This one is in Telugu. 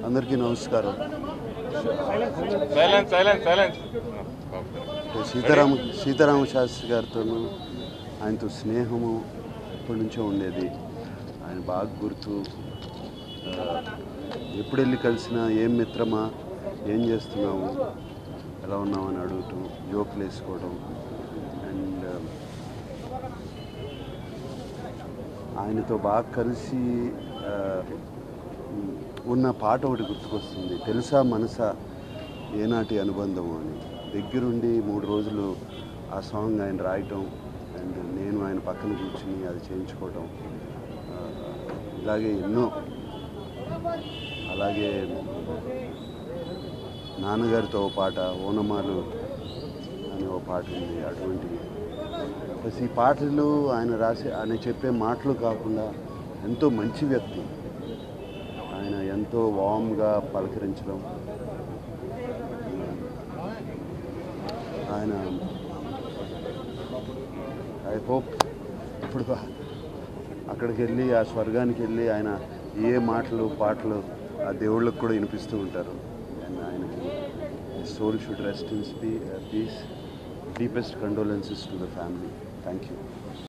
అందరికీ నమస్కారం సైలెన్స్ సైలెన్స్ సైలెన్స్ అంటే సీతారామ సీతారామ శాస్త్రి గారితోనూ ఆయనతో స్నేహము ఎప్పటి నుంచో ఉండేది ఆయన బాగా గుర్తు ఆ, ఎప్పుడు వెళ్ళి కలిసినా ఏం మిత్రమా ఏం చేస్తున్నావు ఎలా ఉన్నావు అని అడుగుతూ జోకులు వేసుకోవడం అండ్ ఆయనతో బాగా కలిసి ఆ, ఉన్న పాట ఒకటి గుర్తుకొస్తుంది తెలుసా మనసా ఏనాటి అనుబంధము అని దగ్గరుండి మూడు రోజులు ఆ సాంగ్ ఆయన రాయటం అండ్ నేను ఆయన పక్కన కూర్చుని అది చేయించుకోవటం ఆ, ఇలాగే ఎన్నో అలాగే నాన్నగారితో ఓ పాట ఓనమాలు అని ఓ పాట ఉంది అటువంటి ప్లస్ ఈ పాటలు ఆయన రాసే ఆయన చెప్పే మాటలు కాకుండా ఎంతో మంచి వ్యక్తి ఆయన ఎంతో వామ్గా పలకరించడం ఆయన ఐ హోప్ ఇప్పుడు అక్కడికి వెళ్ళి ఆ స్వర్గానికి వెళ్ళి ఆయన ఏ మాటలు పాటలు ఆ దేవుళ్ళకు కూడా వినిపిస్తూ ఉంటారు అండ్ ఆయనకి soul should rest in peace deepest condolences to the family thank you